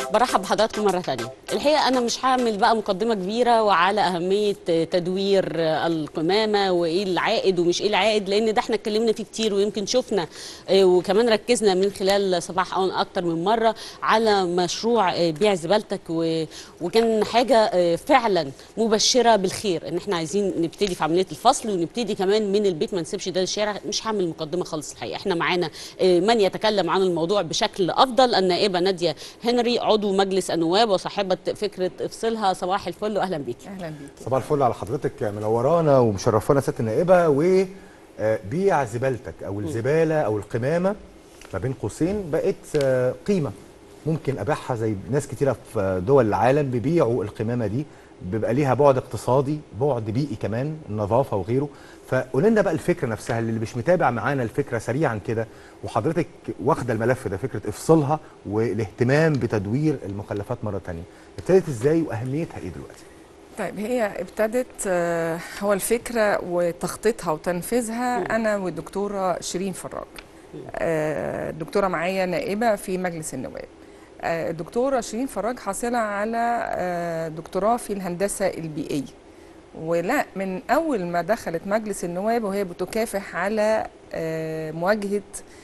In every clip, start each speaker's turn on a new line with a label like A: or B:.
A: برحب بحضراتكم مرة تانية الحقيقة أنا مش هعمل بقى مقدمة كبيرة وعلى أهمية تدوير القمامة وإيه العائد ومش إيه العائد لأن ده احنا اتكلمنا فيه كتير ويمكن شفنا آه، وكمان ركزنا من خلال صباح أون أكتر من مرة على مشروع آه، بيع زبالتك و- وكان حاجة آه، فعلا مبشرة بالخير إن احنا عايزين نبتدي في عملية الفصل ونبتدي كمان من البيت ما نسيبش ده للشارع مش هعمل مقدمة خالص الحقيقة احنا معانا آه، من يتكلم عن الموضوع بشكل أفضل النائبة نادية هنري عضو مجلس النواب وصاحبة فكرة افصلها صباح الفل وأهلا بيكي
B: اهلا بيك
C: صباح الفل على حضرتك منورانا ومشرفانا سياده النائبه وبيع زبالتك او الزباله او القمامه ما بين قوسين بقت آه، قيمه ممكن ابيعها زي ناس كتيره في دول العالم بيبيعوا القمامه دي بيبقى ليها بعد اقتصادي بعد بيئي كمان النظافه وغيره فقول لنا بقى الفكره نفسها اللي مش متابع معانا الفكره سريعا كده وحضرتك واخده الملف ده فكره افصلها والاهتمام بتدوير المخلفات مره تانية ابتدت ازاي واهميتها ايه دلوقتي
B: طيب هي ابتدت آه، هو الفكره وتخطيطها وتنفيذها انا والدكتوره شيرين فراج آه، الدكتوره معايا نائبه في مجلس النواب آه، الدكتوره شيرين فراج حاصله على آه، دكتوراه في الهندسه البيئيه ولا من اول ما دخلت مجلس النواب وهي بتكافح على آه، مواجهه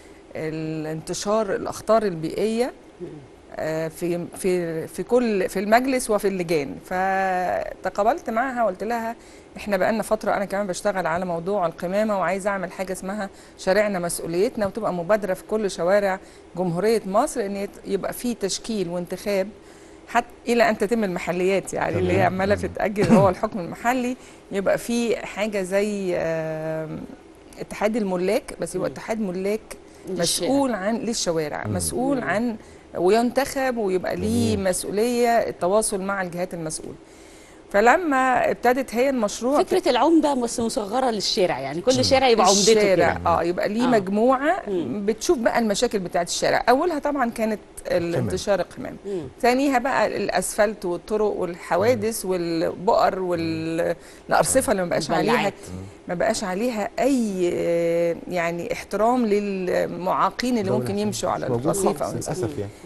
B: الانتشار الاخطار البيئيه آه، في في في كل في المجلس وفي اللجان فتقابلت معها وقلت لها احنا بقالنا فتره انا كمان بشتغل على موضوع القمامه وعايزه اعمل حاجه اسمها شارعنا مسؤوليتنا وتبقى مبادره في كل شوارع جمهوريه مصر ان يت- يبقى في تشكيل وانتخاب حتى الى ان تتم المحليات يعني اللي هي
C: تمام.
B: عماله تتاجل هو الحكم المحلي يبقى في حاجه زي آم، اتحاد الملاك بس يبقى
A: مم.
B: اتحاد ملاك
A: للشارع.
B: مسؤول عن للشوارع
C: مم.
B: مسؤول
A: مم.
B: عن وينتخب ويبقى ليه
C: جميل.
B: مسؤوليه التواصل مع الجهات المسؤوله فلما ابتدت هي المشروع
A: فكرة العمدة بس مصغرة للشارع يعني كل شارع يبقى عمدته
B: الشارع
A: كده
B: اه يبقى ليه
A: آه.
B: آه. مجموعه
A: مم.
B: بتشوف بقى المشاكل بتاعت الشارع اولها طبعا كانت الانتشار القمامي
A: مم.
B: ثانيها بقى الاسفلت والطرق والحوادث والبؤر والارصفه اللي ما بقاش عليها
A: مبلعات.
B: ما بقاش عليها اي آه، يعني احترام للمعاقين اللي
C: دولة
B: ممكن يمشوا على
C: موجودة
B: الرصيف او
C: خالص للاسف يعني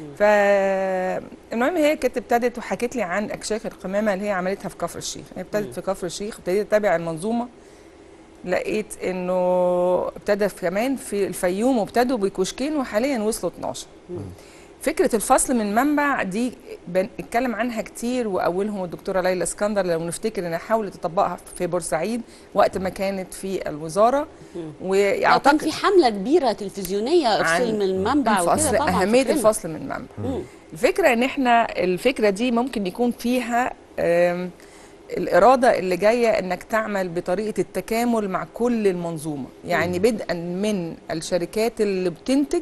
B: فالمهم هي كانت ابتدت وحكت لي عن اكشاك القمامه اللي هي عملتها في كفر الشيخ هي ابتدت في كفر الشيخ ابتديت اتابع المنظومه لقيت انه ابتدى في- كمان في الفيوم وابتدوا بكشكين وحاليا وصلوا 12 فكره الفصل من منبع دي بنتكلم عنها كتير واولهم الدكتوره ليلى اسكندر لو نفتكر انها حاولت تطبقها في بورسعيد وقت ما كانت في الوزاره
A: آه، كان
B: واعتقد
A: في حملة كبيرة تلفزيونية افصل
B: عن
A: من المنبع
B: الفصل
A: وكده طبعا
B: اهميه
A: فاكرينها.
B: الفصل من منبع
A: مم.
B: الفكره ان احنا الفكره دي ممكن يكون فيها آم، الاراده اللي جايه انك تعمل بطريقه التكامل مع كل المنظومه يعني بدءا من الشركات اللي بتنتج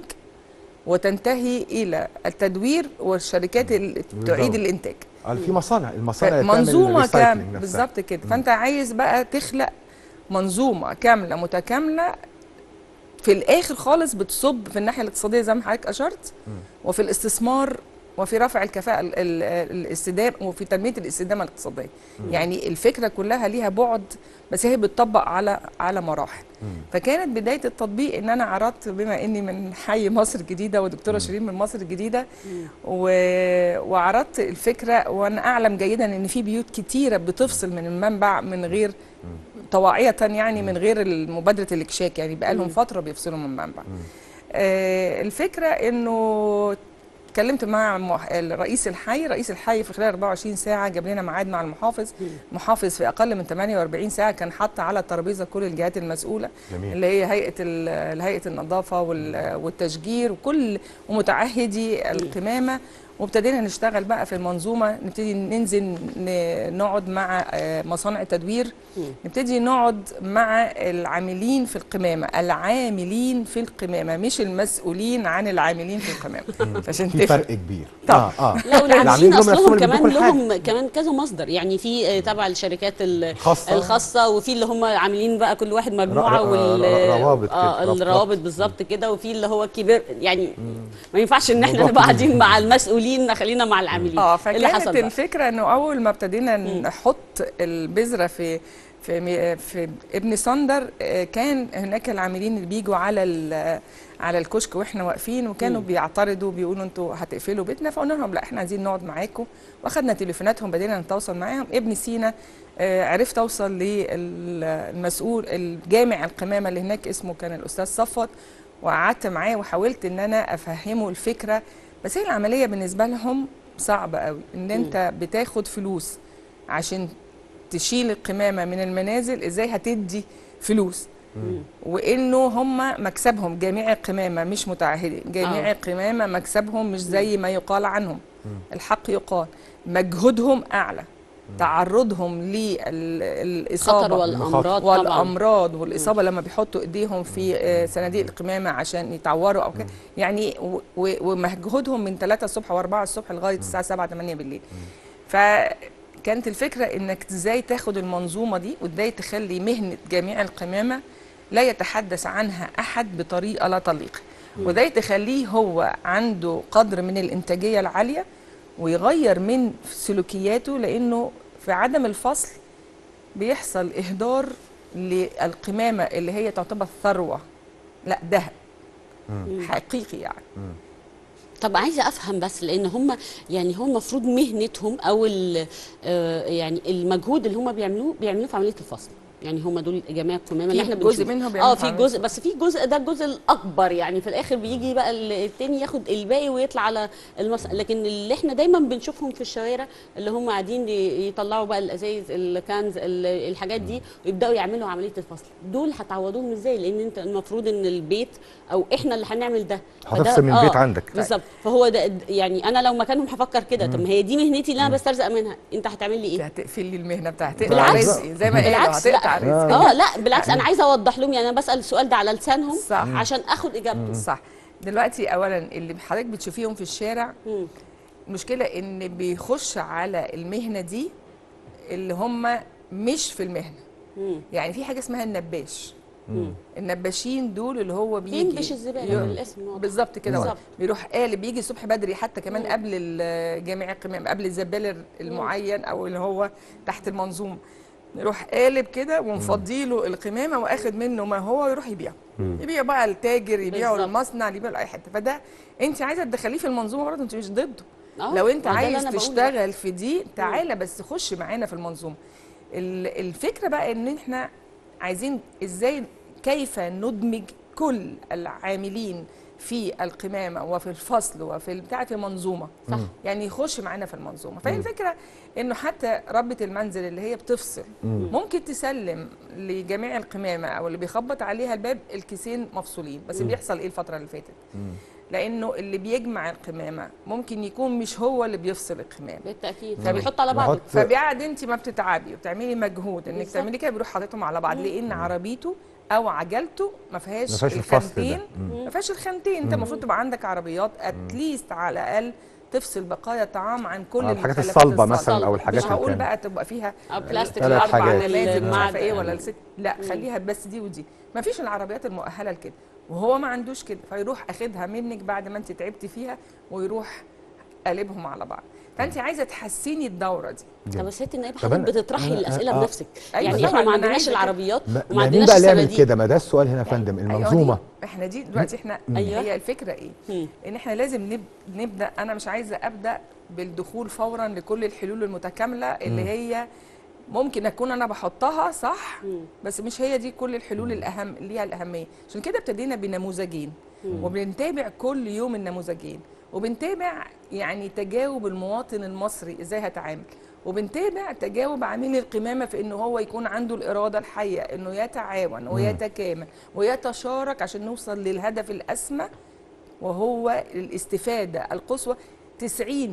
B: وتنتهي الى التدوير والشركات اللي تعيد
C: بالضبط.
B: الانتاج
C: قال في مصانع المصانع اللي بتعمل
B: منظومه
C: recycling
B: كامله
C: نفسها.
B: بالظبط كده فانت عايز بقى تخلق منظومه كامله متكامله في الاخر خالص بتصب في الناحيه الاقتصاديه زي ما حضرتك اشرت وفي الاستثمار وفي رفع الكفاءه ال- ال- الاستدامه وفي تنميه الاستدامه الاقتصاديه يعني الفكره كلها ليها بعد بس هي بتطبق على على مراحل فكانت بدايه التطبيق ان انا عرضت بما اني من حي مصر الجديده ودكتوره شيرين من مصر الجديده و... وعرضت الفكره وانا اعلم جيدا ان في بيوت كتيره بتفصل من المنبع من غير طواعيه يعني من غير مبادره الاكشاك يعني بقى لهم فتره بيفصلوا من المنبع آه الفكره انه اتكلمت مع مح- رئيس الحي رئيس الحي في خلال 24 ساعه جاب لنا ميعاد مع المحافظ محافظ في اقل من 48 ساعه كان حط على الترابيزه كل الجهات المسؤوله
C: جميل.
B: اللي هي هيئه ال- هيئه النظافه وال- والتشجير وكل ومتعهدي القمامه وابتدينا نشتغل بقى في المنظومه نبتدي ننزل ن- نقعد مع آه، مصانع التدوير نبتدي نقعد مع العاملين في القمامه العاملين في القمامه مش المسؤولين عن العاملين في القمامه عشان
C: في
B: تفرق
C: فرق كبير
B: طبعا.
C: اه اه
A: لا والعاملين
C: العاملين دول
A: اصلهم
C: نفسهم اللي
A: كمان
C: بيدوكوا الحاجة.
A: لهم كمان كذا مصدر يعني في آه، تبع الشركات ال-
C: خاصة.
A: الخاصه وفي اللي هم عاملين بقى كل واحد مجموعه
C: ر-
A: وال
C: ر- روابط كده،
A: اه
C: ربط-
A: الروابط
C: ربط.
A: بالظبط كده وفي اللي هو كبير يعني ما ينفعش ان احنا
C: موضوع
A: نبقى
C: كبير.
A: قاعدين مع المسؤولين خلينا مع العاملين
B: اه
A: إيه اللي
B: فكانت
A: حصل بقى؟
B: الفكره انه اول ما ابتدينا نحط البذره في في مي- في ابن صندر آه، كان هناك العاملين اللي بيجوا على ال- على الكشك واحنا واقفين وكانوا
A: مم.
B: بيعترضوا بيقولوا انتوا هتقفلوا بيتنا فقلنا لهم لا احنا عايزين نقعد معاكم واخدنا تليفوناتهم بدينا نتواصل معاهم ابن سينا آه، عرفت اوصل للمسؤول الجامع القمامه اللي هناك اسمه كان الاستاذ صفوت وقعدت معاه وحاولت ان انا افهمه الفكره بس هي العمليه بالنسبه لهم صعبه قوي ان انت بتاخد فلوس عشان تشيل القمامه من المنازل ازاي هتدي فلوس وانه هم مكسبهم جميع القمامه مش متعهدين جميع
A: آه.
B: القمامه مكسبهم مش زي ما يقال عنهم الحق يقال مجهودهم اعلى تعرضهم للاصابه
A: خطر والامراض طبعا
B: والامراض والاصابه لما بيحطوا ايديهم في آه، صناديق القمامه عشان يتعوروا او كده يعني و- و- ومجهودهم من 3 الصبح و4 الصبح لغايه الساعه 7 8 بالليل فكانت الفكره انك ازاي تاخد المنظومه دي وازاي تخلي مهنه جميع القمامه لا يتحدث عنها احد بطريقه لا تليق وازاي تخليه هو عنده قدر من الانتاجيه العاليه ويغير من سلوكياته لانه في عدم الفصل بيحصل اهدار للقمامه اللي هي تعتبر ثروه لا ذهب حقيقي يعني
A: طب عايزه افهم بس لان هم يعني هم المفروض مهنتهم او ال- آه، يعني المجهود اللي هم بيعملوه بيعملوه في عمليه الفصل يعني هم دول جميع القمامه اللي
B: في
A: احنا
B: جزء
A: بنشوفه.
B: منهم بيعملوا
A: اه
B: في
A: في
B: عملية
A: جزء بس في جزء ده الجزء الاكبر يعني في الاخر بيجي بقى ال- التاني ياخد الباقي ويطلع على المس... لكن اللي احنا دايما بنشوفهم في الشوارع اللي هم قاعدين ي- يطلعوا بقى الازايز الكنز ال- الحاجات دي ويبداوا يعملوا عمليه الفصل دول هتعوضوهم ازاي لان انت المفروض ان البيت او احنا اللي هنعمل ده فده-
C: هتفصل من البيت عندك.
A: بالظبط فهو ده يعني انا لو مكانهم هفكر كده طب ما هي دي مهنتي اللي انا بسترزق منها انت هتعمل لي
B: انت
A: ايه
B: هتقفل لي المهنه بتاعتي
A: بالعكس.
B: هتقطع رزقي زي ما قالوا
A: بالعكس
B: هتقطع
A: لا
B: رزقي
A: اه لا بالعكس انا عايزه اوضح لهم يعني انا بسال السؤال ده على لسانهم
B: صح.
A: عشان اخد اجابته
B: صح دلوقتي اولا اللي حضرتك بتشوفيهم في الشارع
A: مم.
B: المشكله ان بيخش على المهنه دي اللي هم مش في المهنه
A: مم.
B: يعني في حاجه اسمها النباش
A: مم.
B: النباشين دول اللي هو بيجي
A: ينبش الزباله
B: يو-
A: بالاسم واضح.
B: بالظبط كده
A: بالظبط.
B: بيروح قالب بيجي الصبح بدري حتى كمان
A: مم.
B: قبل ال- جميع القمام قبل الزبال المعين او اللي هو تحت المنظومه يروح قالب كده ومفضي له القمامه واخد منه ما هو ويروح يبيعه يبيع بقى التاجر يبيعه
A: بالظبط.
B: المصنع يبيعه لاي حته فده انت عايزه تدخليه في المنظومه برضه انت مش ضده
A: آه،
B: لو انت
A: ما ده اللي
B: عايز
A: أنا بقوله.
B: تشتغل في دي تعالى بس خش معانا في المنظومه ال- الفكره بقى ان احنا عايزين ازاي كيف ندمج كل العاملين في القمامه وفي الفصل وفي بتاع في منظومه
A: صح
B: يعني يخش معانا في المنظومه فهي الفكره انه حتى ربة المنزل اللي هي بتفصل ممكن تسلم لجميع القمامه او اللي بيخبط عليها الباب الكيسين مفصولين بس بيحصل ايه الفتره اللي فاتت لانه اللي بيجمع القمامه ممكن يكون مش هو اللي بيفصل القمامه
A: بالتاكيد فبيحط على بعض
C: نحط
B: فبيقعد انت ما بتتعبي وبتعملي مجهود انك
A: بالظبط.
B: تعملي كده بيروح حاططهم على بعض لان عربيته او عجلته ما فيهاش
C: ما فيهاش الفصل
B: الخانتين
C: ده.
B: ما فيهاش الخانتين انت المفروض تبقى عندك عربيات اتليست على الاقل تفصل بقايا طعام عن كل
C: آه، الحاجات
B: المخلفات
C: الصلبة مثلا
A: او
B: مش
C: الحاجات
B: هقول
C: اللي
B: بقى تبقى فيها
A: أو بلاستيك
C: ثلاث
B: اربع
C: حاجات.
B: نماذج مش عارفه ايه
A: المعدن.
B: ولا الست لا خليها بس دي ودي ما فيش العربيات المؤهله لكده وهو ما عندوش كده فيروح اخدها منك بعد ما انت تعبتي فيها ويروح قلبهم على بعض فانت عايزه تحسيني الدوره دي
A: طب يا ست النائب
C: طب
A: حضرتك
C: أنا-
A: بتطرحي
C: أنا-
A: الاسئله
C: آه.
A: بنفسك
B: أيوة
A: يعني
B: طبعاً،
A: احنا ما
B: أنا
A: عندناش
B: عايزة كده.
A: العربيات
C: ما
A: وما
C: ما مين
A: عندناش
C: بقى اللي يعمل
A: الصناديق
C: كده ما ده السؤال هنا يا فندم
B: أيوة
C: المنظومه
B: دي احنا دي دلوقتي احنا
A: أيوة.
B: هي الفكره ايه
A: مم.
B: ان احنا لازم نب... نبدا انا مش عايزه ابدا بالدخول فورا لكل الحلول المتكامله اللي هي ممكن اكون انا بحطها صح
A: مم.
B: بس مش هي دي كل الحلول الاهم اللي ليها الاهميه عشان كده ابتدينا بنموذجين وبنتابع كل يوم النموذجين وبنتابع يعني تجاوب المواطن المصري ازاي هيتعامل وبنتابع تجاوب عميل القمامه في انه هو يكون عنده الاراده الحيه انه يتعاون ويتكامل ويتشارك عشان نوصل للهدف الاسمى وهو الاستفاده القصوى 90%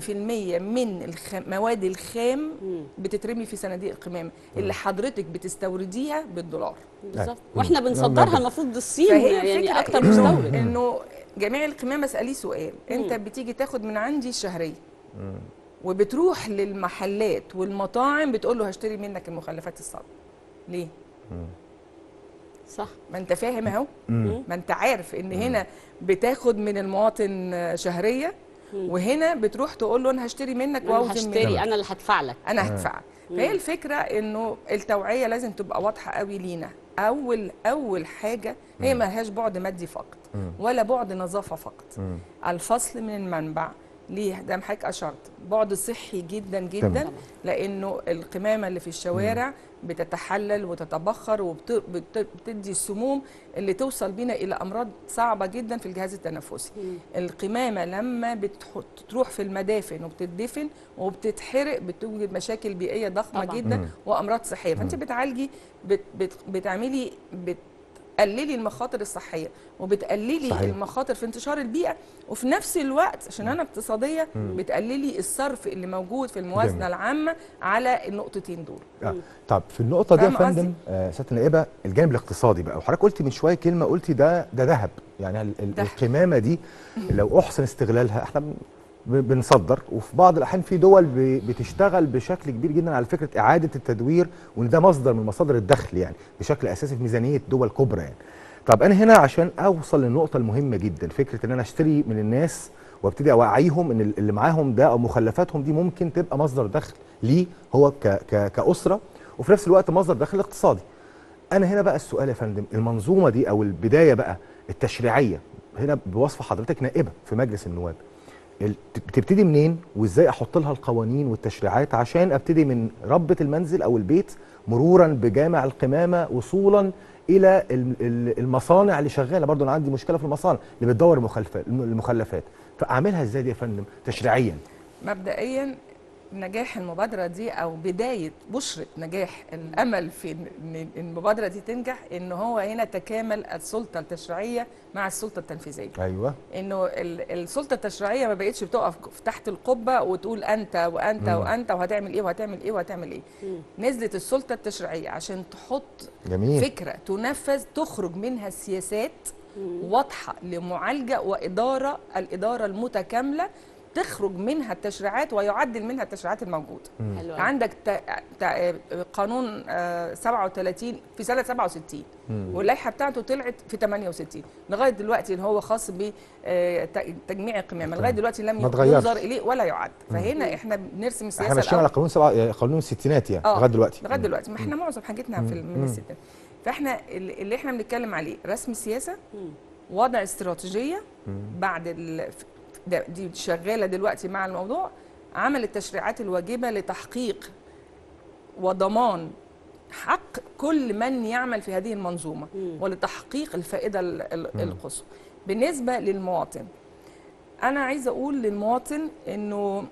B: من المواد الخام بتترمي في صناديق القمامه اللي حضرتك بتستورديها بالدولار
A: بالظبط
C: مم.
A: واحنا بنصدرها
C: نعم.
A: المفروض الصين
B: فهي
A: يعني
B: الفكرة
A: اكتر
B: إنه-
A: مستورد
B: انه جميع القمامه اساليه سؤال انت بتيجي تاخد من عندي الشهريه وبتروح للمحلات والمطاعم بتقول له هشتري منك المخلفات الصلبه ليه
A: صح
B: ما انت فاهم اهو ما انت عارف ان هنا بتاخد من المواطن شهريه وهنا بتروح تقول له انا هشتري منك
A: انا
B: واوزن
A: هشتري
B: منك
A: انا اللي هدفع لك
B: انا هدفع فهي الفكره انه التوعيه لازم تبقى واضحه قوي لينا اول اول حاجه هي ما لهاش بعد مادي فقط ولا بعد نظافه فقط
C: مم.
B: الفصل من المنبع ليه ده حضرتك اشرت بعد صحي جدا
C: تمام.
B: جدا لانه القمامه اللي في الشوارع بتتحلل وتتبخر وبتدي السموم اللي توصل بينا الى امراض صعبه جدا في الجهاز التنفسي القمامه لما بتح- بتروح في المدافن وبتدفن وبتتحرق بتوجد مشاكل بيئيه ضخمه
A: طبعاً.
B: جدا
C: مم.
B: وامراض صحيه فانت بتعالجي بت بت بتعملي بتقللي المخاطر الصحيه وبتقللي
C: صحيح.
B: المخاطر في انتشار البيئه وفي نفس الوقت عشان انا اقتصاديه بتقللي الصرف اللي موجود في الموازنه
C: جميل.
B: العامه على النقطتين دول
C: آه. طب في النقطة دي يا
B: فاهمة
C: فندم آه سيادة النائبة الجانب الاقتصادي بقى وحضرتك قلتي من شوية كلمة قلتي ده ده ذهب يعني ال- ال-
B: ده.
C: القمامة دي لو أحسن استغلالها احنا بن- ب- بنصدر وفي بعض الأحيان في دول ب- بتشتغل بشكل كبير جدا على فكرة إعادة التدوير وإن ده مصدر من مصادر الدخل يعني بشكل أساسي في ميزانية دول كبرى يعني طب أنا هنا عشان أوصل للنقطة المهمة جدا فكرة إن أنا أشتري من الناس وابتدي اوعيهم ان اللي معاهم ده او مخلفاتهم دي ممكن تبقى مصدر دخل ليه هو ك ك كاسره وفي نفس الوقت مصدر دخل اقتصادي. انا هنا بقى السؤال يا فندم المنظومه دي او البدايه بقى التشريعيه هنا بوصف حضرتك نائبه في مجلس النواب ال- بتبتدي منين وازاي احط لها القوانين والتشريعات عشان ابتدي من ربة المنزل او البيت مرورا بجامع القمامه وصولا الى ال- ال- المصانع اللي شغاله برضو انا عندي مشكله في المصانع اللي بتدور المخلفات المخلفات فاعملها ازاي دي يا فندم تشريعيا
B: مبدئيا نجاح المبادره دي او بدايه بشره نجاح الامل في ان إن المبادره دي تنجح ان هو هنا تكامل السلطه التشريعيه مع السلطه التنفيذيه
C: ايوه
B: انه ال- السلطه التشريعيه ما بقتش بتقف في تحت القبه وتقول انت وانت
C: مم.
B: وانت وهتعمل ايه وهتعمل ايه وهتعمل ايه نزلت السلطه التشريعيه عشان تحط
C: جميل
B: فكره تنفذ تخرج منها السياسات واضحه لمعالجه واداره الاداره المتكامله تخرج منها التشريعات ويعدل منها التشريعات الموجوده
A: حلو أوي.
B: عندك تا تا قانون آه، 37 في سنه 67 واللائحه بتاعته طلعت في 68 لغايه دلوقتي اللي هو خاص بتجميع القمامه لغايه دلوقتي لم
C: ما اتغيرش.
B: ينظر اليه ولا يعد فهنا احنا بنرسم السياسه
C: احنا ماشيين على قانون سبعة قانون الستينات يعني
B: آه،
C: لغايه دلوقتي
B: لغايه دلوقتي ما احنا معظم حاجتنا في ال- من
C: مم.
B: الستات فاحنا اللي اللي احنا بنتكلم عليه رسم السياسه
A: مم.
B: وضع استراتيجيه بعد ال... ده- دي شغاله دلوقتي مع الموضوع عمل التشريعات الواجبه لتحقيق وضمان حق كل من يعمل في هذه المنظومه
A: مم.
B: ولتحقيق الفائده ال- ال- القصوى بالنسبه للمواطن انا عايزه اقول للمواطن انه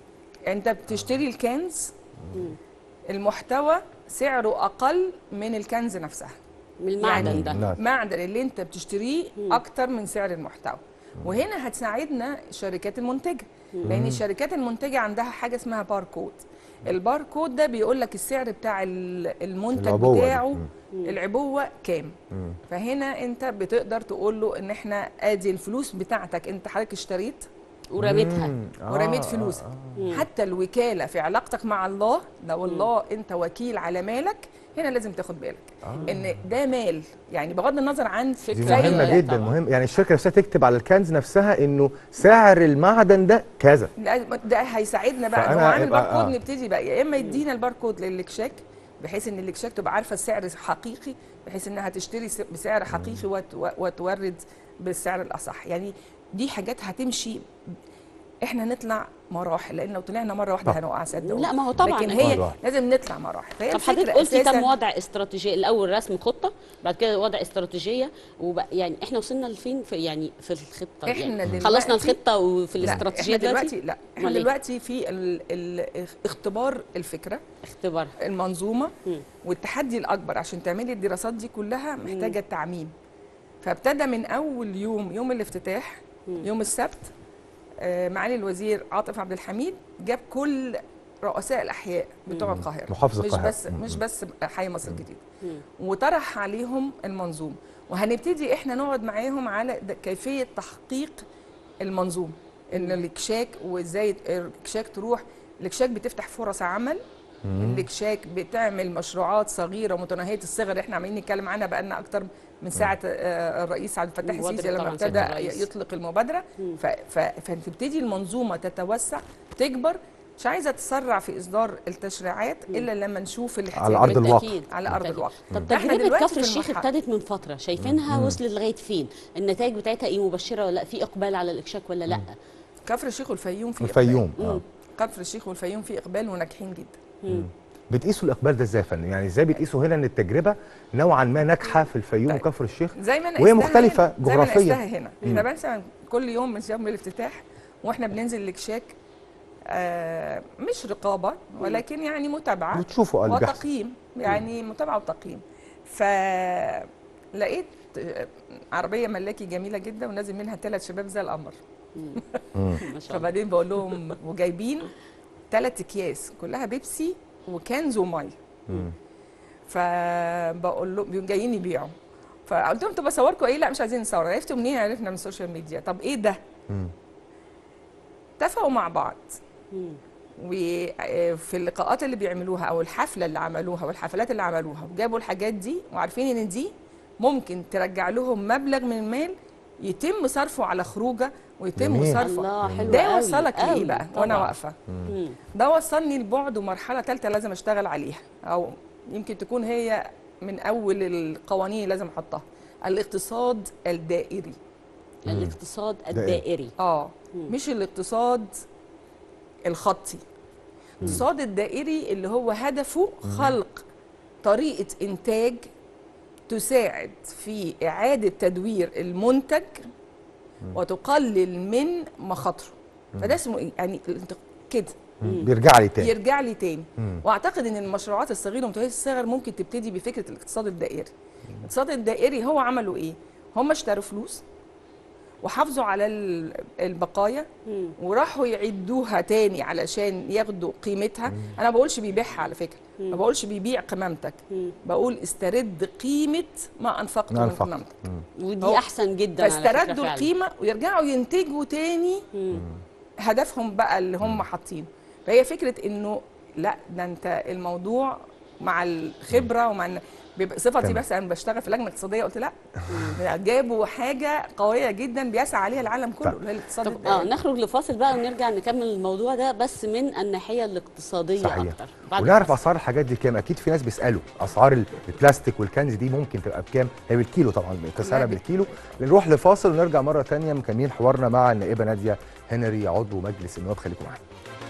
B: انت بتشتري الكنز
A: مم.
B: المحتوى سعره اقل من الكنز نفسها
A: من المعدن
B: يعني
A: ده
C: نعم.
B: معدن اللي انت بتشتريه
A: مم.
B: اكتر من سعر المحتوى وهنا هتساعدنا الشركات المنتجه لان الشركات المنتجه عندها حاجه اسمها باركود الباركود ده بيقول لك السعر بتاع ال- المنتج
C: العبوة دي.
B: بتاعه
C: مم.
B: العبوه كام
C: مم.
B: فهنا انت بتقدر تقول له ان احنا ادي الفلوس بتاعتك انت حضرتك اشتريت
A: ورميتها
C: مم. آه،
B: ورميت
C: آه،
B: فلوسك
C: آه.
A: مم.
B: حتى الوكاله في علاقتك مع الله لو الله انت وكيل على مالك هنا لازم تاخد بالك
C: آه.
B: ان ده مال يعني بغض النظر عن
C: دي
A: فكرة
B: زي-
C: مهمه
A: طبعاً.
C: جدا مهم يعني الشركه نفسها تكتب على الكنز نفسها انه سعر المعدن ده كذا
B: لا، ده هيساعدنا بقى ان
C: فأنا
B: هو عامل
C: يبقى-
B: باركود
C: آه.
B: نبتدي بقى يا اما يدينا الباركود للاكشاك بحيث ان الاكشاك تبقى عارفه السعر حقيقي بحيث انها تشتري س- بسعر حقيقي وت- وتورد بالسعر الاصح يعني دي حاجات هتمشي احنا نطلع مراحل لان لو طلعنا مره واحده
C: طب.
B: هنقع صدق
A: لا ما هو طبعا
B: لكن
A: أكيد.
B: هي
C: طبعاً.
B: لازم نطلع مراحل فهي
A: طب حضرتك
B: الفكرة
A: قلتي تم
B: أساساً-
A: وضع استراتيجيه الاول رسم خطه بعد كده وضع استراتيجيه وبقى يعني احنا وصلنا لفين في يعني في الخطه
B: إحنا
A: يعني
B: دلوقتي-
A: خلصنا الخطه وفي
B: لا
A: الاستراتيجيه
B: احنا
A: دلوقتي
B: دلوقتي لا احنا
A: أمال إيه؟
B: دلوقتي في ال ال اختبار الفكره
A: اختبار
B: المنظومه
A: مم.
B: والتحدي الاكبر عشان تعملي الدراسات دي كلها محتاجه تعميم فابتدى من اول يوم يوم الافتتاح
A: مم.
B: يوم السبت آه، معالي الوزير عاطف عبد الحميد جاب كل رؤساء الاحياء بتوع
C: مم.
B: القاهره
C: محافظ
B: مش
C: القاهرة.
B: بس
C: مم.
B: مش بس حي مصر الجديده
A: مم.
B: وطرح عليهم المنظومه وهنبتدي احنا نقعد معاهم على د- كيفيه تحقيق المنظومه ان الاكشاك وازاي الاكشاك تروح الاكشاك بتفتح فرص عمل الاكشاك بتعمل مشروعات صغيره متناهيه الصغر احنا عمالين نتكلم عنها بقالنا اكتر من ساعه آه، الرئيس عبد الفتاح
A: مبادرة
B: السيسي لما
A: طبعاً
B: ابتدى
A: سيادة الرئيس.
B: يطلق المبادره
A: مم.
B: ف- ف- فتبتدي المنظومه تتوسع تكبر مش عايزه اتسرع في اصدار التشريعات الا لما نشوف الاحتياجات
C: على أرض الواقع.
A: بالتأكيد.
B: على أرض
A: بالتأكيد.
B: الواقع.
A: طب
B: إحنا
A: تجربه
B: دلوقتي
A: كفر
B: في
A: الشيخ
B: المرحلة-
A: ابتدت من فتره شايفينها وصلت لغايه فين النتائج بتاعتها ايه مبشره ولا لا في اقبال على الاكشاك ولا لا
B: كفر الشيخ والفيوم في
C: الفيوم اه
B: إقبال. كفر الشيخ والفيوم في اقبال وناجحين جدا
C: بتقيسوا الاقبال ده ازاي يا فندم يعني ازاي بتقيسوا هنا ان التجربه نوعا ما ناجحه في الفيوم
B: طيب.
C: وكفر الشيخ
B: زي ما انا
C: وهي
B: قستها
C: مختلفة
B: هنا. زي ما أنا
C: جغرافياً.
B: قستها هنا احنا مثلا كل يوم من يوم الافتتاح واحنا بننزل الاكشاك آه مش رقابه ولكن يعني متابعه
C: بتشوفوا اه اللي بيحصل
B: وتقييم يعني متابعه وتقييم فلقيت آه، عربيه ملاكي جميله جدا ونازل منها ثلاث شباب زي القمر
A: ما شاء الله
B: فبعدين بقول لهم وجايبين ثلاث اكياس كلها بيبسي وكنز وميه فبقول لهم بيقوموا جايين يبيعوا فقلت لهم طب اصوركم ايه لا مش عايزين نصور عرفتوا منين عرفنا من السوشيال ميديا طب ايه ده
C: مم.
B: اتفقوا مع بعض
A: مم.
B: وفي اللقاءات اللي بيعملوها او الحفله اللي عملوها والحفلات اللي عملوها وجابوا الحاجات دي وعارفين ان دي ممكن ترجع لهم مبلغ من المال يتم صرفه على خروجه ويتم
C: جميل.
B: صرفه
A: الله حلو
B: ده
A: قوي،
B: وصلك
A: قوي
B: لايه بقى وانا
A: طبعاً.
B: واقفه
A: مم.
B: ده وصلني لبعد ومرحله ثالثه لازم اشتغل عليها او يمكن تكون هي من اول القوانين اللي لازم احطها الاقتصاد الدائري
A: الاقتصاد
C: دائري.
A: الدائري
B: اه مش الاقتصاد الخطي الاقتصاد الدائري اللي هو هدفه خلق طريقه انتاج تساعد في اعاده تدوير المنتج وتقلل من مخاطره فده اسمه ايه يعني الانت- كده
C: بيرجع لي تاني
B: يرجع لي تاني
C: مم.
B: واعتقد ان المشروعات الصغيره ومتوسطه الصغر ممكن تبتدي بفكره الاقتصاد الدائري الاقتصاد الدائري هو عملوا ايه هم اشتروا فلوس وحافظوا على ال- البقايا
A: مم.
B: وراحوا يعدوها تاني علشان ياخدوا قيمتها انا ما بقولش بيبيعها على فكره ما بقولش بيبيع قمامتك
A: مم.
B: بقول استرد قيمه ما انفقته
C: ما
B: من
C: أنفقت.
B: قمامتك
A: ودي
B: هو-
A: احسن جدا على فكرة
B: فاستردوا
A: فعلاً.
B: القيمه ويرجعوا ينتجوا تاني
A: مم.
B: هدفهم بقى اللي هم حاطينه فهي فكره انه لا ده انت الموضوع مع الخبره ومع إن- بيبقى صفتي
C: تمام.
B: بس انا بشتغل في لجنه اقتصاديه قلت لا ده جابوا حاجه قويه جدا بيسعى عليها العالم كله
C: طب.
B: اللي هي الاقتصاد
A: طب اه
B: الدائري
A: نخرج لفاصل بقى ونرجع نكمل الموضوع ده بس من الناحيه الاقتصاديه
C: صحيح
A: اكتر بعد
C: ونعرف
A: الفاصل.
C: اسعار الحاجات دي كام اكيد في ناس بيسالوا اسعار ال- البلاستيك والكنز دي ممكن تبقى بكام هي بالكيلو طبعا بتسعرها
B: لا، بال-
C: بالكيلو نروح لفاصل ونرجع مره تانية مكملين حوارنا مع النائبه ناديه هنري عضو مجلس النواب خليكم معانا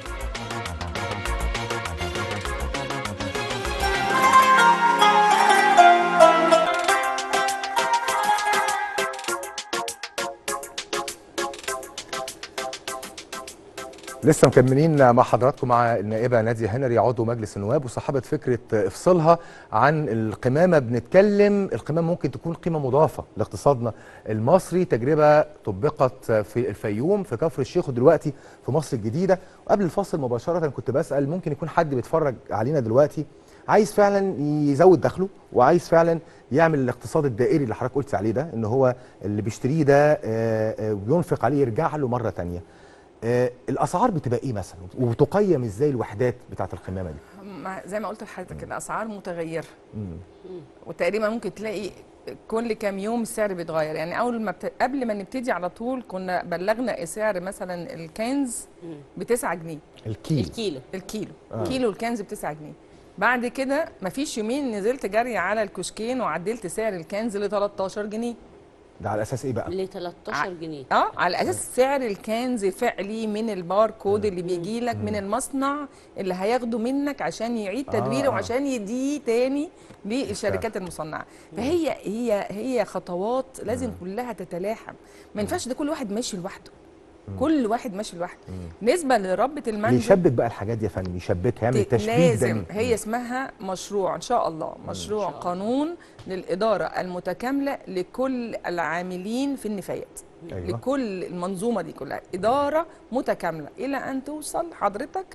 C: لسه مكملين مع حضراتكم مع النائبه ناديه هنري عضو مجلس النواب وصاحبه فكره افصلها عن القمامه بنتكلم القمامه ممكن تكون قيمه مضافه لاقتصادنا المصري تجربه طبقت في الفيوم في كفر الشيخ ودلوقتي في مصر الجديده وقبل الفاصل مباشره كنت بسال ممكن يكون حد بيتفرج علينا دلوقتي عايز فعلا يزود دخله وعايز فعلا يعمل الاقتصاد الدائري اللي حضرتك قلت عليه ده ان هو اللي بيشتريه ده آه، آه، وبينفق عليه يرجع له مره تانية آه، الاسعار بتبقى ايه مثلا وتقيم ازاي الوحدات بتاعه القمامه دي
B: ما- زي ما قلت لحضرتك الاسعار متغيره
C: مم.
B: وتقريبا ممكن تلاقي كل كام يوم السعر بيتغير يعني اول ما بت... قبل ما نبتدي على طول كنا بلغنا سعر مثلا الكنز
A: مم.
B: ب 9 جنيه
C: الكيلو
A: الكيلو
B: الكيلو
C: آه.
B: آه. كيلو الكنز ب 9 جنيه بعد كده مفيش يومين نزلت جري على الكشكين وعدلت سعر الكنز ل 13 جنيه
C: ده على اساس ايه بقى
A: ل 13 جنيه
B: اه على اساس سعر الكنز فعلي من البار كود اللي بيجي لك من المصنع اللي هياخده منك عشان يعيد تدويره
C: آه.
B: وعشان يديه تاني للشركات المصنعه فهي هي هي خطوات لازم كلها تتلاحم ما ينفعش ده كل واحد ماشي لوحده كل واحد ماشي لوحده بالنسبه لربة
C: اللي
B: المنزل
C: يشبك بقى الحاجات دي يا فندم يشبكها يعمل
B: ت-
C: تشبيك
B: لازم
C: ده
B: هي اسمها مشروع ان شاء الله مشروع
A: شاء الله.
B: قانون للاداره المتكامله لكل العاملين في النفايات
C: أيوة.
B: لكل المنظومه دي كلها اداره متكامله الى ان توصل حضرتك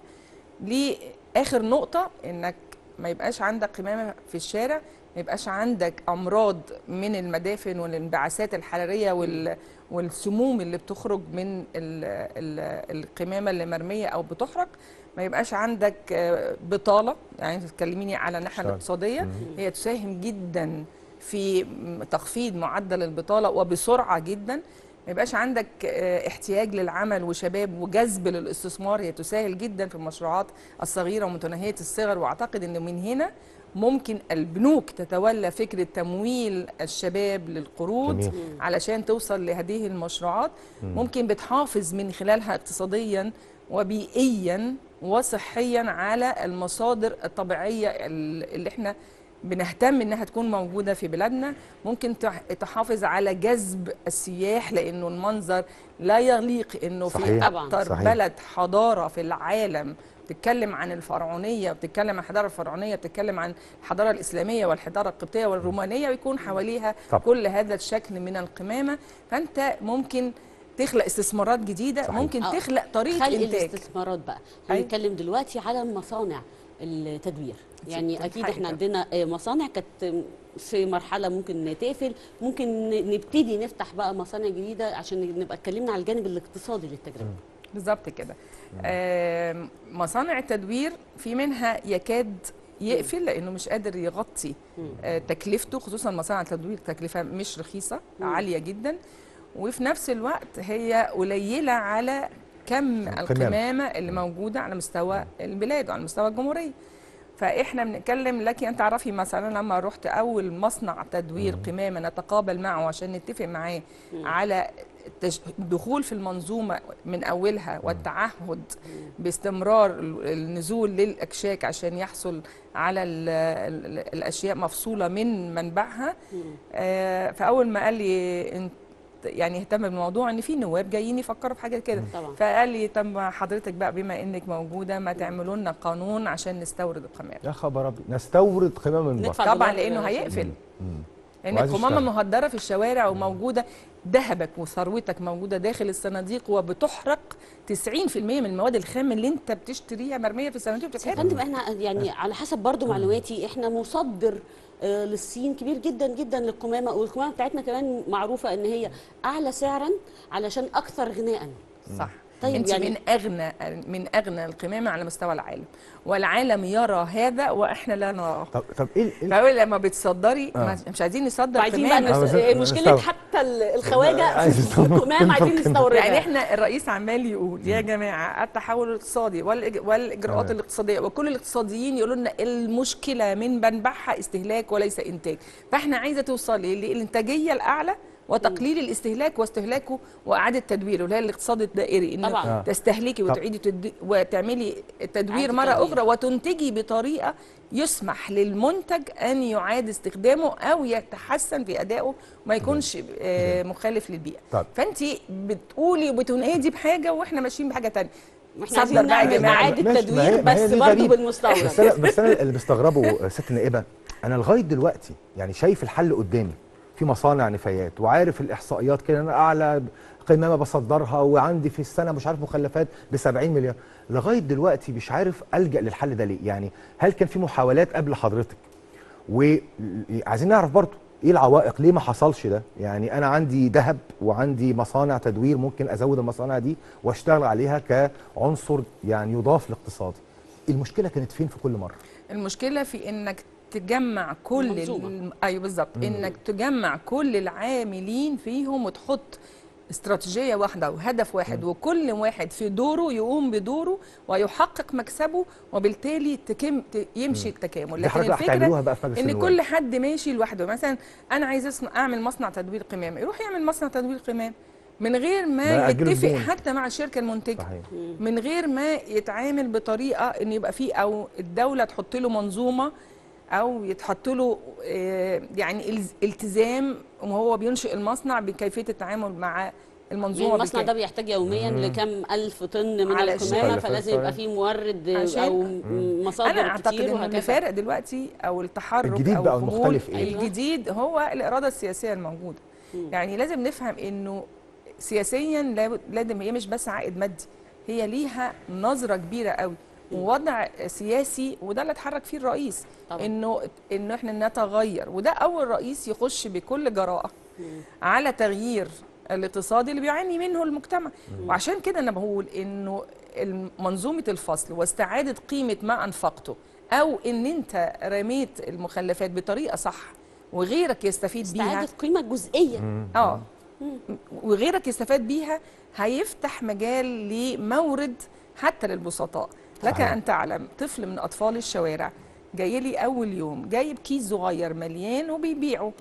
B: لاخر نقطه انك ما يبقاش عندك قمامه في الشارع ما يبقاش عندك امراض من المدافن والانبعاثات الحراريه وال والسموم اللي بتخرج من ال ال القمامه اللي مرميه او بتحرق ما يبقاش عندك آه، بطاله يعني انت بتكلميني على الناحيه
C: اشتغل.
B: الاقتصاديه هي تساهم جدا في م- تخفيض معدل البطاله وبسرعه جدا ما يبقاش عندك آه، احتياج للعمل وشباب وجذب للاستثمار هي تساهل جدا في المشروعات الصغيره ومتناهيه الصغر واعتقد ان من هنا ممكن البنوك تتولى فكره تمويل الشباب للقروض
C: جميل.
B: علشان توصل لهذه المشروعات ممكن بتحافظ من خلالها اقتصاديا وبيئيا وصحيا على المصادر الطبيعيه ال- اللي احنا بنهتم انها تكون موجوده في بلادنا ممكن تح- تحافظ على جذب السياح لانه المنظر لا يليق انه في
C: صحيح.
A: طبعاً.
B: اكتر
C: صحيح.
B: بلد حضاره في العالم بتتكلم عن الفرعونيه وبتتكلم عن الحضاره الفرعونيه بتتكلم عن الحضاره الاسلاميه والحضاره القبطيه والرومانيه ويكون حواليها
C: طبعاً.
B: كل هذا الشكل من القمامه فانت ممكن تخلق استثمارات جديده
C: صحيح.
B: ممكن
A: آه.
B: تخلق طريقه
A: خلق
B: انتاج
A: الاستثمارات بقى احنا
B: أيوة.
A: بنتكلم دلوقتي على مصانع التدوير يعني
B: كانت
A: اكيد
B: حاجة.
A: احنا عندنا آه، مصانع كانت في مرحله ممكن تقفل ممكن ن- نبتدي نفتح بقى مصانع جديده عشان نبقى اتكلمنا على الجانب الاقتصادي للتجربه
B: بالظبط كده آم، مصانع التدوير في منها يكاد يقفل لانه مش قادر يغطي آه، تكلفته خصوصا مصانع التدوير تكلفه مش رخيصه عاليه جدا وفي نفس الوقت هي قليله على كم
C: القمامة.
B: القمامه اللي موجوده على مستوى البلاد وعلى مستوى الجمهوريه فاحنا بنتكلم لك ان تعرفي مثلا لما رحت اول مصنع تدوير قمامه نتقابل معه عشان نتفق معاه على التش- الدخول في المنظومه من اولها والتعهد باستمرار ال- النزول للاكشاك عشان يحصل على ال ال الاشياء مفصوله من منبعها آه، فاول ما قال لي انت يعني اهتم بالموضوع ان في نواب جايين يفكروا في حاجه كده
A: طبعا
B: فقال لي طب ما حضرتك بقى بما انك موجوده ما تعملوا لنا قانون عشان نستورد القمامه
C: يا خبر ابيض نستورد قمامه من
A: ندفع
C: بره
B: طبعا
A: دولار
B: لانه
A: عشان-
B: هيقفل
C: مم.
B: لان
C: وعايز
B: القمامه
C: يشتغل.
B: مهدره في الشوارع وموجوده ذهبك وثروتك موجوده داخل الصناديق وبتحرق 90% من المواد الخام اللي انت بتشتريها مرميه في الصناديق
A: بس يا
B: وبتتحرق
A: فندم احنا يعني على حسب برضو معلوماتي احنا مصدر آه، للصين كبير جدا جدا للقمامه والقمامه بتاعتنا كمان معروفه ان هي اعلى سعرا علشان اكثر غناء
B: صح
A: طيب
B: انت
A: يعني-
B: من اغنى من اغنى القمامه على مستوى العالم والعالم يرى هذا واحنا لا نراه
C: طب طب ايه إيه-
B: فاول لما بتصدري
C: آه.
B: ما- مش عايزين نصدر
A: وعايزين بقى
B: قمامه
C: آه،
A: نس...
C: بس-
A: آه، مشكله
C: نستورد.
A: حتى ال- الخواجه
C: عايز
A: في
C: يستورد.
A: القمام عايزين نستوردها
B: يعني احنا الرئيس عمال يقول يا جماعه التحول الاقتصادي والإج- والاجراءات
C: تمام.
B: الاقتصاديه وكل الاقتصاديين يقولوا لنا المشكله من منبعها استهلاك وليس انتاج فاحنا عايزه توصلي للانتاجيه الاعلى وتقليل الاستهلاك واستهلاكه واعاده تدويره اللي هي الاقتصاد الدائري انه
A: طبعاً.
C: آه.
B: تستهلكي
C: طب-
B: وتعيدي تد... وتعملي تدوير
A: إعادة
B: مره
A: تدوير.
B: اخرى وتنتجي بطريقه يسمح للمنتج ان يعاد استخدامه او يتحسن في ادائه ما يكونش آه، مخالف للبيئه
C: طب.
B: فانت بتقولي وبتنادي بحاجه واحنا ماشيين بحاجه تانية
A: احنا
B: صدر
A: عايزين
B: بقى يا
A: نعمل
B: جماعة.
A: اعاده
C: ماشي، ما
A: تدوير
C: هي- ما هي
A: بس
C: دي
A: برضه
C: غريبة.
A: بالمستورد
C: بس انا بس انا اللي بستغربه ست النائبه انا لغايه دلوقتي يعني شايف الحل قدامي في مصانع نفايات وعارف الاحصائيات كده انا اعلى قمامه بصدرها وعندي في السنه مش عارف مخلفات ب 70 مليار لغايه دلوقتي مش عارف الجا للحل ده ليه يعني هل كان في محاولات قبل حضرتك وعايزين نعرف برضو ايه العوائق ليه ما حصلش ده يعني انا عندي ذهب وعندي مصانع تدوير ممكن ازود المصانع دي واشتغل عليها كعنصر يعني يضاف لاقتصادي المشكله كانت فين في كل مره
B: المشكله في انك تجمع كل
A: المنظومة.
B: الم... ايوه بالظبط انك تجمع كل العاملين فيهم وتحط استراتيجيه واحده وهدف واحد وكل واحد في دوره يقوم بدوره ويحقق مكسبه وبالتالي تكم ت- يمشي التكامل
C: دي حاجه بقى هتعملوها بقى في مجلس
B: ان
C: النواب.
B: كل حد ماشي لوحده مثلا انا عايز أصنع اعمل مصنع تدوير قمامه يروح يعمل مصنع تدوير قمامه من غير
C: ما
B: ما
C: يأجلوا
B: يتفق
C: زبون.
B: حتى مع الشركه المنتجه
C: صحيح
B: من غير ما يتعامل بطريقه ان يبقى فيه او الدوله تحط له منظومه او يتحط له آه، يعني الز- التزام وهو بينشئ المصنع بكيفيه التعامل مع المنظومه
A: يعني المصنع ده
B: بالكامل.
A: بيحتاج يوميا لكم الف طن من
B: علشان-
A: القمامه
C: طيب،
A: فلازم
C: طيب.
A: يبقى فيه مورد
B: عشان-
A: او مصادر
B: انا اعتقد
A: كتير
B: ان اللي
A: وهكذا
B: فارق دلوقتي او التحرك
C: الجديد
B: او
C: بقى
B: الخمول
C: المختلف إيه؟
B: الجديد هو الاراده السياسيه الموجوده يعني لازم نفهم انه سياسيا لابد- لازم هي مش بس عائد مادي هي ليها نظره كبيره قوي ووضع سياسي وده اللي اتحرك فيه الرئيس
A: طبعاً.
B: انه انه احنا نتغير وده اول رئيس يخش بكل جراءه على تغيير الاقتصادي اللي بيعاني منه المجتمع وعشان كده انا بقول انه الم- منظومه الفصل واستعاده قيمه ما انفقته او ان انت رميت المخلفات بطريقه صح وغيرك يستفيد بيها
A: استعاده قيمه جزئيه
B: اه وغيرك يستفاد بيها هيفتح مجال لمورد حتى للبسطاء لك
C: صحيح.
B: ان تعلم طفل من اطفال الشوارع جاي لي اول يوم جايب كيس صغير مليان وبيبيعه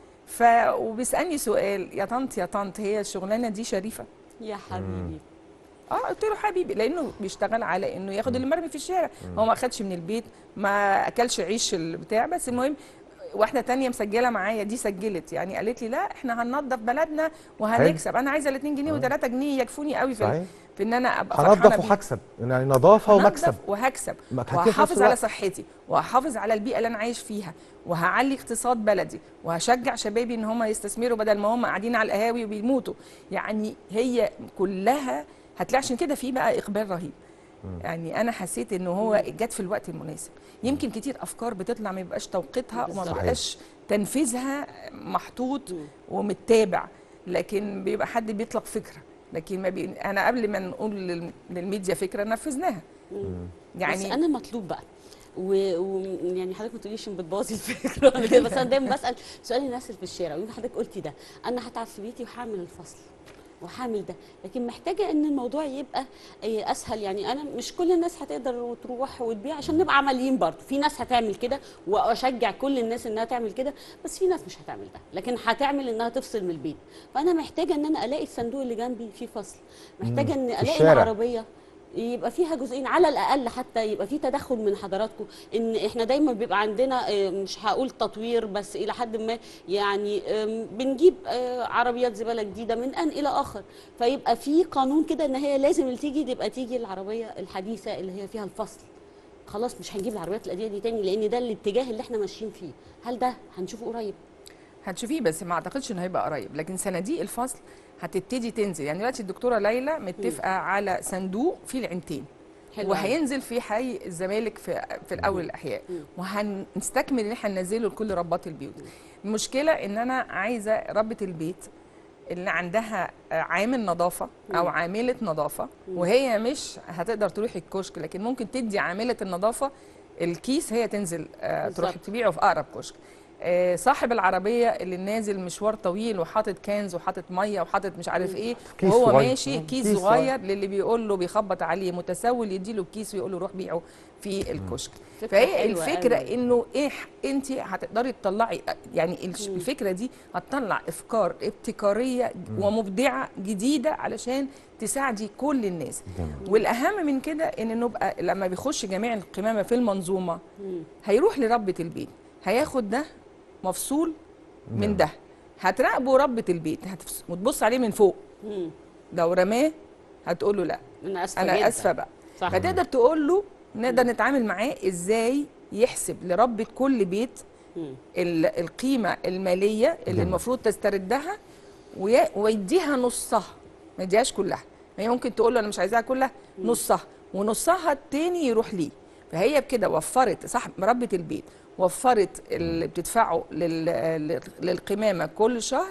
B: ف وبيسالني سؤال يا طنط يا طنط هي الشغلانه دي شريفه
A: يا حبيبي
B: اه قلت له حبيبي لانه بيشتغل على انه ياخد اللي مرمي في الشارع هو ما اخدش من البيت ما اكلش عيش البتاع بس المهم واحده تانية مسجله معايا دي سجلت يعني قالت لي لا احنا هننظف بلدنا وهنكسب انا عايزه ال 2 جنيه
C: آه.
B: و3 جنيه يكفوني قوي في,
C: صحيح.
B: ال- في ان انا ابقى فرحانه
C: هنضف
B: بيه.
C: وهكسب يعني نظافه
B: هنضف
C: ومكسب
B: وهكسب
C: ما كان كده في نفس
B: وهحافظ على
C: الوقت.
B: صحتي وهحافظ على البيئه اللي انا عايش فيها وهعلي اقتصاد بلدي وهشجع شبابي ان هم يستثمروا بدل ما هم قاعدين على القهاوي وبيموتوا يعني هي كلها هتلاقي عشان كده في بقى اقبال رهيب يعني انا حسيت ان هو جت في الوقت المناسب يمكن كتير افكار بتطلع ما يبقاش توقيتها وما
A: بالظبط.
B: بيبقاش تنفيذها محطوط ومتابع لكن بيبقى حد بيطلق فكره لكن ما بي... انا قبل ما نقول لل... للميديا فكره نفذناها
A: يعني بس
B: يعني
A: انا مطلوب بقى ويعني و... يعني حضرتك ما تقوليش إن بتبوظي الفكره ولا كده بس انا دايما بسال سؤال الناس اللي في الشارع ويمكن حضرتك قلتي ده انا هتعب في بيتي وهعمل الفصل وهعمل ده لكن محتاجه ان الموضوع يبقى إيه، اسهل يعني انا مش كل الناس هتقدر تروح وتبيع عشان نبقى عمليين برضه في ناس هتعمل كده واشجع كل الناس انها تعمل كده بس في ناس مش هتعمل ده لكن هتعمل انها تفصل من البيت فانا محتاجه ان انا الاقي الصندوق اللي جنبي فيه فصل محتاجه ان الاقي
C: الشارع.
A: العربيه يبقى فيها جزئين على الاقل حتى يبقى في تدخل من حضراتكم ان احنا دايما بيبقى عندنا آه، مش هقول تطوير بس الى حد ما يعني آم، بنجيب آه، عربيات زباله جديده من ان الى اخر فيبقى في قانون كده ان هي لازم اللي تيجي تبقى تيجي العربيه الحديثه اللي هي فيها الفصل خلاص مش هنجيب العربيات القديمه دي تاني لان ده الاتجاه اللي احنا ماشيين فيه هل ده هنشوفه قريب
B: هتشوفيه بس ما اعتقدش انه هيبقى قريب لكن صناديق الفصل هتبتدي تنزل يعني دلوقتي الدكتوره ليلى متفقه على صندوق فيه العينتين
A: حلو
B: وهينزل في حي الزمالك في في الاول الاحياء وهنستكمل ان احنا ننزله لكل ربات البيوت المشكله ان انا عايزه ربه البيت اللي عندها عامل نظافه او عامله نظافه وهي مش هتقدر تروح الكشك لكن ممكن تدي عامله النظافه الكيس هي تنزل آه، تروح
A: بالظبط.
B: تبيعه في اقرب كشك آه، صاحب العربيه اللي نازل مشوار طويل وحاطط كنز وحاطط ميه وحاطط مش عارف ايه
C: كيس
B: وهو
C: صغير.
B: ماشي
C: مم.
B: كيس
C: كيس
B: صغير للي بيقول له بيخبط عليه متسول يديله الكيس ويقول له روح بيعه في الكشك
A: فكرة
B: فهي
A: حلوة
B: الفكره
A: أوي.
B: انه ايه انت هتقدري تطلعي يعني الش- الفكره دي هتطلع افكار ابتكاريه ومبدعه جديده علشان تساعدي كل الناس والاهم من كده ان نبقى لما بيخش جميع القمامه في المنظومه هيروح لربة البيت هياخد ده مفصول من ده هتراقبه ربة البيت هتفس- وتبص عليه من فوق
A: مم.
B: لو رماه هتقول له لا
A: انا اسفه
B: انا
A: جداً.
B: اسفه بقى
A: صح
B: فتقدر تقول له نقدر نتعامل معاه ازاي يحسب لربة كل بيت
A: مم.
B: ال- القيمة المالية اللي
C: جميل.
B: المفروض تستردها وي- ويديها نصها ما يديهاش كلها ما هي ممكن تقول له انا مش عايزاها كلها نصها ونصها التاني يروح ليه فهي بكده وفرت صاحب مربة البيت وفرت اللي بتدفعه لل- للقمامة كل شهر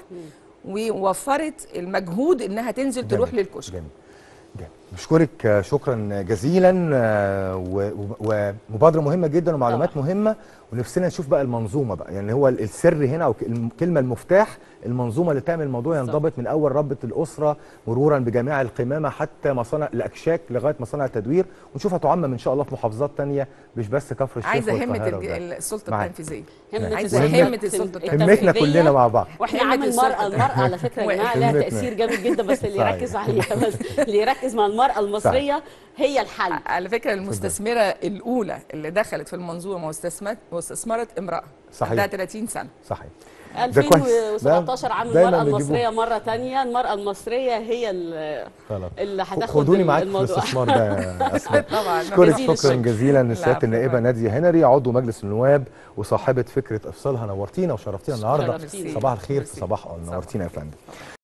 B: ووفرت المجهود انها تنزل تروح
C: جميل.
B: للكشك
C: جميل جميل. بشكرك آه، شكرا جزيلا آه، و- و- ومبادره مهمه جدا ومعلومات
A: طبعا.
C: مهمه ونفسنا نشوف بقى المنظومه بقى يعني هو السر هنا او ك- الكلمه المفتاح المنظومه اللي تعمل الموضوع
A: بالظبط.
C: ينضبط من اول ربة الاسره مرورا بجميع القمامه حتى مصانع الاكشاك لغايه مصانع التدوير ونشوفها تعمم ان شاء الله في محافظات تانية مش بس كفر الشيخ
B: عايزه همه
C: والقاهرة
B: الج-
C: وده.
B: السلطه
C: معاك.
B: التنفيذيه
A: همة
B: عايزة
A: السلطة
B: همة السلطة
A: التنفيذية.
C: همتنا كلنا مع بعض
A: واحنا
B: همة
A: عامل
B: السلطة
A: المرأة المرأة على فكرة يا جماعة لها
C: همتنا.
A: تأثير جامد جدا بس اللي
C: صحيح.
A: يركز عليها بس اللي يركز مع المرأة المصرية هي الحل
B: على فكره المستثمره الاولى اللي دخلت في المنظومه واستثمرت واستثمرت امراه
C: صحيح.
B: عندها 30 سنه
C: صحيح ده كويس.
A: 2017 عام
C: دايماً
A: المرأة
C: بيجيبوه.
A: المصرية مرة تانية المرأة المصرية هي ال-
C: خلاص
A: اللي هتاخد
C: خدوني معاك في
A: الموضوع
C: الاستثمار ده يا أسماء.
B: طبعا
C: اشكرك
A: جزيل
C: شكرا
A: الشكر.
C: جزيلا للسياده
B: العفو.
C: النائبه ناديه هنري عضو مجلس النواب وصاحبه فكره افصالها نورتينا وشرفتينا النهارده
B: شرفتينا.
C: صباح الخير في
B: ميرسي.
C: صباح اه
B: صباح
C: نورتينا يا
B: الخير.
C: فندم